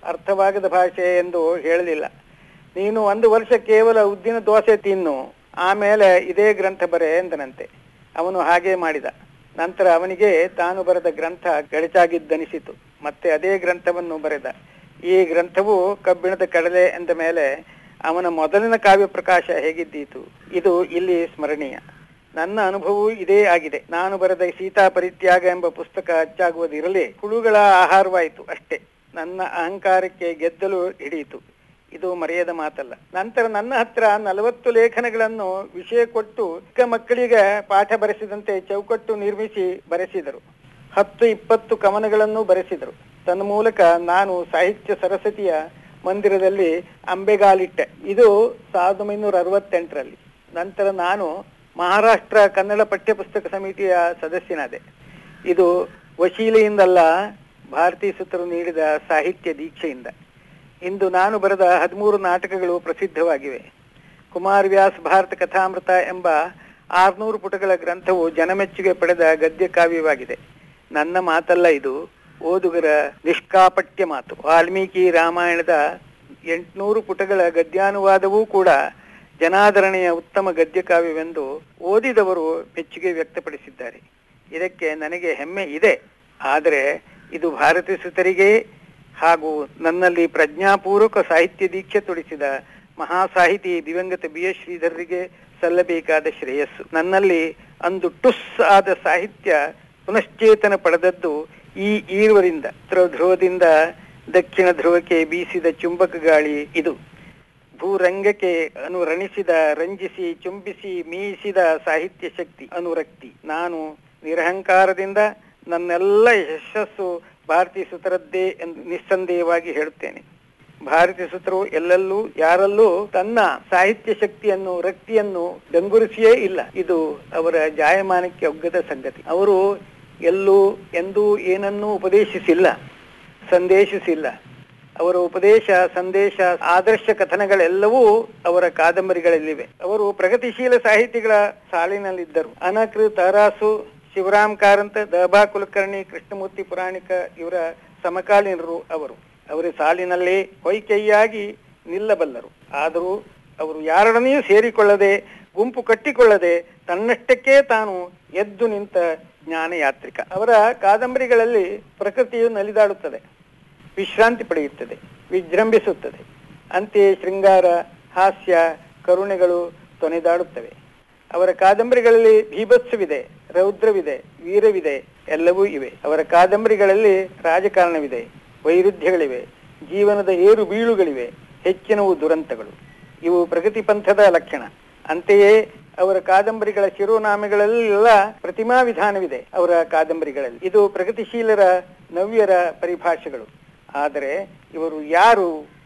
ಅರ್ಥವಾಗದ ಭಾಷೆ ಎಂದು ಹೇಳಲಿಲ್ಲ ನೀನು ಒಂದು ವರ್ಷ ಕೇವಲ ಉದ್ದಿನ ದೋಸೆ ತಿನ್ನು ಆಮೇಲೆ ಇದೇ ಗ್ರಂಥ ಬರೆ ಎಂದನಂತೆ ಅವನು ಹಾಗೆ ಮಾಡಿದ ನಂತರ ಅವನಿಗೆ ತಾನು ಬರೆದ ಗ್ರಂಥ ಗಡಿಚಾಗಿದ್ದನಿಸಿತು ಮತ್ತೆ ಅದೇ ಗ್ರಂಥವನ್ನು ಬರೆದ ಈ ಗ್ರಂಥವು ಕಬ್ಬಿಣದ ಕಡಲೆ ಎಂದ ಮೇಲೆ ಅವನ ಮೊದಲಿನ ಕಾವ್ಯ ಪ್ರಕಾಶ ಹೇಗಿದ್ದೀತು ಇದು ಇಲ್ಲಿ ಸ್ಮರಣೀಯ ನನ್ನ ಅನುಭವವೂ ಇದೇ ಆಗಿದೆ ನಾನು ಬರೆದ ಸೀತಾ ಪರಿತ್ಯಾಗ ಎಂಬ ಪುಸ್ತಕ ಅಚ್ಚಾಗುವುದಿರಲಿ ಹುಳುಗಳ ಆಹಾರವಾಯಿತು ಅಷ್ಟೇ ನನ್ನ ಅಹಂಕಾರಕ್ಕೆ ಗೆದ್ದಲು ಹಿಡಿಯಿತು ಇದು ಮರೆಯದ ಮಾತಲ್ಲ ನಂತರ ನನ್ನ ಹತ್ರ ನಲವತ್ತು ಲೇಖನಗಳನ್ನು ವಿಷಯ ಕೊಟ್ಟು ಚಿಕ್ಕ ಮಕ್ಕಳಿಗೆ ಪಾಠ ಬರೆಸಿದಂತೆ ಚೌಕಟ್ಟು ನಿರ್ಮಿಸಿ ಬರೆಸಿದರು ಹತ್ತು ಇಪ್ಪತ್ತು ಕವನಗಳನ್ನು ಬರೆಸಿದರು ತನ್ನ ಮೂಲಕ ನಾನು ಸಾಹಿತ್ಯ ಸರಸ್ವತಿಯ ಮಂದಿರದಲ್ಲಿ ಅಂಬೆಗಾಲಿಟ್ಟೆ ಇದು ಸಾವಿರದ ಒಂಬೈನೂರ ಅರವತ್ತೆಂಟರಲ್ಲಿ ನಂತರ ನಾನು ಮಹಾರಾಷ್ಟ್ರ ಕನ್ನಡ ಪಠ್ಯಪುಸ್ತಕ ಸಮಿತಿಯ ಸದಸ್ಯನಾದೆ ಇದು ವಶೀಲೆಯಿಂದಲ್ಲ ಭಾರತೀ ಸುತರು ನೀಡಿದ ಸಾಹಿತ್ಯ ದೀಕ್ಷೆಯಿಂದ ಇಂದು ನಾನು ಬರೆದ ಹದಿಮೂರು ನಾಟಕಗಳು ಪ್ರಸಿದ್ಧವಾಗಿವೆ ಕುಮಾರ್ ವ್ಯಾಸ್ ಭಾರತ ಕಥಾಮೃತ ಎಂಬ ಆರ್ನೂರು ಪುಟಗಳ ಗ್ರಂಥವು ಜನಮೆಚ್ಚುಗೆ ಪಡೆದ ಗದ್ಯ ಕಾವ್ಯವಾಗಿದೆ ನನ್ನ ಮಾತಲ್ಲ ಇದು ಓದುಗರ ನಿಷ್ಕಾಪಟ್ಯ ಮಾತು ವಾಲ್ಮೀಕಿ ರಾಮಾಯಣದ ಎಂಟುನೂರು ಪುಟಗಳ ಗದ್ಯಾನುವಾದವೂ ಕೂಡ ಜನಾದರಣೆಯ ಉತ್ತಮ ಗದ್ಯ ಕಾವ್ಯವೆಂದು ಓದಿದವರು ಮೆಚ್ಚುಗೆ ವ್ಯಕ್ತಪಡಿಸಿದ್ದಾರೆ ಇದಕ್ಕೆ ನನಗೆ ಹೆಮ್ಮೆ ಇದೆ ಆದರೆ ಇದು ಭಾರತೀಯ ಸುತರಿಗೆ ಹಾಗೂ ನನ್ನಲ್ಲಿ ಪ್ರಜ್ಞಾಪೂರ್ವಕ ಸಾಹಿತ್ಯ ದೀಕ್ಷೆ ತೊಡಿಸಿದ ಮಹಾಸಾಹಿತಿ ದಿವಂಗತ ಬಿ ಎಸ್ ಶ್ರೀಧರ್ರಿಗೆ ಸಲ್ಲಬೇಕಾದ ಶ್ರೇಯಸ್ಸು ನನ್ನಲ್ಲಿ ಅಂದು ಟುಸ್ ಆದ ಸಾಹಿತ್ಯ ಪುನಶ್ಚೇತನ ಪಡೆದದ್ದು ಈ ಈರ್ವರಿಂದ ಉತ್ತರ ಧ್ರುವದಿಂದ ದಕ್ಷಿಣ ಧ್ರುವಕ್ಕೆ ಬೀಸಿದ ಚುಂಬಕ ಗಾಳಿ ಇದು ಭೂರಂಗಕ್ಕೆ ಅನುರಣಿಸಿದ ರಂಜಿಸಿ ಚುಂಬಿಸಿ ಮೀಯಿಸಿದ ಸಾಹಿತ್ಯ ಶಕ್ತಿ ಅನುರಕ್ತಿ ನಾನು ನಿರಹಂಕಾರದಿಂದ ನನ್ನೆಲ್ಲ ಯಶಸ್ಸು ಭಾರತೀಯ ಸುತರದ್ದೇ ಎಂದು ನಿಸ್ಸಂದೇಹವಾಗಿ ಹೇಳುತ್ತೇನೆ ಭಾರತೀಯ ಸುತರು ಎಲ್ಲಲ್ಲೂ ಯಾರಲ್ಲೂ ತನ್ನ ಸಾಹಿತ್ಯ ಶಕ್ತಿಯನ್ನು ರಕ್ತಿಯನ್ನು ಡಂಗುರಿಸಿಯೇ ಇಲ್ಲ ಇದು ಅವರ ಜಾಯಮಾನಕ್ಕೆ ಒಗ್ಗದ ಸಂಗತಿ ಅವರು ಎಲ್ಲೂ ಎಂದೂ ಏನನ್ನೂ ಉಪದೇಶಿಸಿಲ್ಲ ಸಂದೇಶಿಸಿಲ್ಲ ಅವರ ಉಪದೇಶ ಸಂದೇಶ ಆದರ್ಶ ಕಥನಗಳೆಲ್ಲವೂ ಅವರ ಕಾದಂಬರಿಗಳಲ್ಲಿವೆ ಅವರು ಪ್ರಗತಿಶೀಲ ಸಾಹಿತಿಗಳ ಸಾಲಿನಲ್ಲಿದ್ದರು ಅನಕೃ ತರಾಸು ಶಿವರಾಮ್ ಕಾರಂತ ದಬಾ ಕುಲಕರ್ಣಿ ಕೃಷ್ಣಮೂರ್ತಿ ಪುರಾಣಿಕ ಇವರ ಸಮಕಾಲೀನರು ಅವರು ಅವರ ಸಾಲಿನಲ್ಲಿ ಹೊಯ್ಕೆಯಾಗಿ ನಿಲ್ಲಬಲ್ಲರು ಆದರೂ ಅವರು ಯಾರೊಡನೆಯೂ ಸೇರಿಕೊಳ್ಳದೆ ಗುಂಪು ಕಟ್ಟಿಕೊಳ್ಳದೆ ತನ್ನಷ್ಟಕ್ಕೆ ತಾನು ಎದ್ದು ನಿಂತ ಜ್ಞಾನ ಯಾತ್ರಿಕ ಅವರ ಕಾದಂಬರಿಗಳಲ್ಲಿ ಪ್ರಕೃತಿಯು ನಲಿದಾಡುತ್ತದೆ ವಿಶ್ರಾಂತಿ ಪಡೆಯುತ್ತದೆ ವಿಜೃಂಭಿಸುತ್ತದೆ ಅಂತೆಯೇ ಶೃಂಗಾರ ಹಾಸ್ಯ ಕರುಣೆಗಳು ತೊನೆದಾಡುತ್ತವೆ ಅವರ ಕಾದಂಬರಿಗಳಲ್ಲಿ ಭೀಭತ್ಸವಿದೆ ರೌದ್ರವಿದೆ ವೀರವಿದೆ ಎಲ್ಲವೂ ಇವೆ ಅವರ ಕಾದಂಬರಿಗಳಲ್ಲಿ ರಾಜಕಾರಣವಿದೆ ವೈರುಧ್ಯಗಳಿವೆ ಜೀವನದ ಏರು ಬೀಳುಗಳಿವೆ ಹೆಚ್ಚಿನವು ದುರಂತಗಳು ಇವು ಪ್ರಗತಿ ಪಂಥದ ಲಕ್ಷಣ ಅಂತೆಯೇ ಅವರ ಕಾದಂಬರಿಗಳ ಶಿರೋನಾಮೆಗಳಲ್ಲೆಲ್ಲ ಪ್ರತಿಮಾ ವಿಧಾನವಿದೆ ಅವರ ಕಾದಂಬರಿಗಳಲ್ಲಿ ಇದು ಪ್ರಗತಿಶೀಲರ ನವ್ಯರ ಪರಿಭಾಷೆಗಳು ಆದರೆ ಇವರು ಯಾರು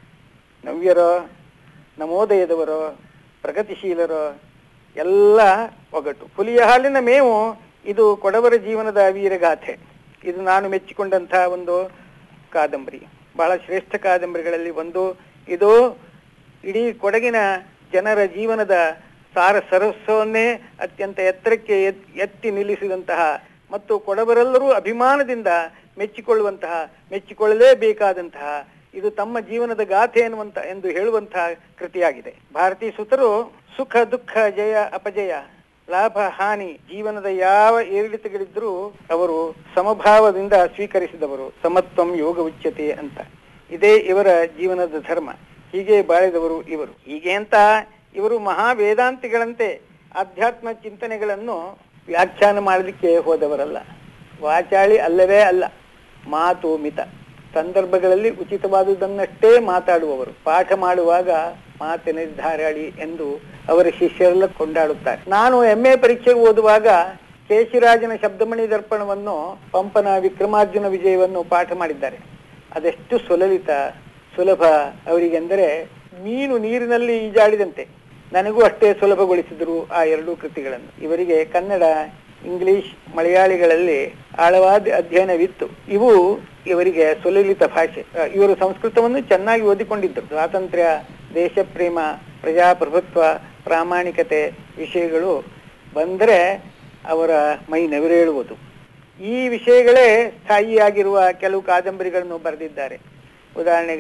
ನವ್ಯರೋ ನವೋದಯದವರೋ ಪ್ರಗತಿಶೀಲರೋ ಎಲ್ಲ ಒಗಟು ಹುಲಿಯ ಹಾಲಿನ ಮೇವು ಇದು ಕೊಡವರ ಜೀವನದ ವೀರಗಾಥೆ ಇದು ನಾನು ಮೆಚ್ಚಿಕೊಂಡಂತಹ ಒಂದು ಕಾದಂಬರಿ ಬಹಳ ಶ್ರೇಷ್ಠ ಕಾದಂಬರಿಗಳಲ್ಲಿ ಒಂದು ಇದು ಇಡೀ ಕೊಡಗಿನ ಜನರ ಜೀವನದ ಸಾರ ಸರಸ್ವನ್ನೇ ಅತ್ಯಂತ ಎತ್ತರಕ್ಕೆ ಎತ್- ಎತ್ತಿ ನಿಲ್ಲಿಸಿದಂತಹ ಮತ್ತು ಕೊಡವರೆಲ್ಲರೂ ಅಭಿಮಾನದಿಂದ ಮೆಚ್ಚಿಕೊಳ್ಳುವಂತಹ ಮೆಚ್ಚಿಕೊಳ್ಳಲೇಬೇಕಾದಂತಹ ಇದು ತಮ್ಮ ಜೀವನದ ಗಾಥೆ ಎನ್ನುವಂತ ಎಂದು ಹೇಳುವಂತಹ ಕೃತಿಯಾಗಿದೆ ಭಾರತೀಯ ಸುತರು ಸುಖ ದುಃಖ ಜಯ ಅಪಜಯ ಲಾಭ ಹಾನಿ ಜೀವನದ ಯಾವ ಏರಿಳಿತಗಳಿದ್ರೂ ಅವರು ಸಮಭಾವದಿಂದ ಸ್ವೀಕರಿಸಿದವರು ಸಮತ್ವಂ ಯೋಗ ಉಚ್ಯತೆ ಅಂತ ಇದೇ ಇವರ ಜೀವನದ ಧರ್ಮ ಹೀಗೆ ಬಾಳಿದವರು ಇವರು ಹೀಗೆ ಅಂತ ಇವರು ಮಹಾ ವೇದಾಂತಿಗಳಂತೆ ಆಧ್ಯಾತ್ಮ ಚಿಂತನೆಗಳನ್ನು ವ್ಯಾಖ್ಯಾನ ಮಾಡಲಿಕ್ಕೆ ಹೋದವರಲ್ಲ ವಾಚಾಳಿ ಅಲ್ಲವೇ ಅಲ್ಲ ಮಾತು ಮಿತ ಸಂದರ್ಭಗಳಲ್ಲಿ ಉಚಿತವಾದುದನ್ನಷ್ಟೇ ಮಾತಾಡುವವರು ಪಾಠ ಮಾಡುವಾಗ ಮಾತಿನ ಧಾರಾಳಿ ಎಂದು ಅವರ ಶಿಷ್ಯರೆಲ್ಲ ಕೊಂಡಾಡುತ್ತಾರೆ ನಾನು ಎಂ ಎ ಪರೀಕ್ಷೆಗೆ ಓದುವಾಗ ಕೇಶಿರಾಜನ ಶಬ್ದಮಣಿ ದರ್ಪಣವನ್ನು ಪಂಪನ ವಿಕ್ರಮಾರ್ಜುನ ವಿಜಯವನ್ನು ಪಾಠ ಮಾಡಿದ್ದಾರೆ ಅದೆಷ್ಟು ಸುಲಲಿತ ಸುಲಭ ಅವರಿಗೆಂದರೆ ಮೀನು ನೀರಿನಲ್ಲಿ ಈಜಾಡಿದಂತೆ ನನಗೂ ಅಷ್ಟೇ ಸುಲಭಗೊಳಿಸಿದರು ಆ ಎರಡೂ ಕೃತಿಗಳನ್ನು ಇವರಿಗೆ ಕನ್ನಡ ಇಂಗ್ಲಿಷ್ ಮಲಯಾಳಿಗಳಲ್ಲಿ ಆಳವಾದ ಅಧ್ಯಯನವಿತ್ತು ಇವು ಇವರಿಗೆ ಸುಲಲಿತ ಭಾಷೆ ಅಹ್, ಇವರು ಸಂಸ್ಕೃತವನ್ನು ಚೆನ್ನಾಗಿ ಓದಿಕೊಂಡಿದ್ದರು ಸ್ವಾತಂತ್ರ್ಯ ದೇಶ ಪ್ರೇಮ ಪ್ರಜಾಪ್ರಭುತ್ವ ಪ್ರಾಮಾಣಿಕತೆ ವಿಷಯಗಳು ಬಂದರೆ ಅವರ ಮೈ ನೆವರೇಳುವುದು ಈ ವಿಷಯಗಳೇ ಸ್ಥಾಯಿಯಾಗಿರುವ ಕೆಲವು ಕಾದಂಬರಿಗಳನ್ನು ಬರೆದಿದ್ದಾರೆ ಉದಾಹರಣೆಗೆ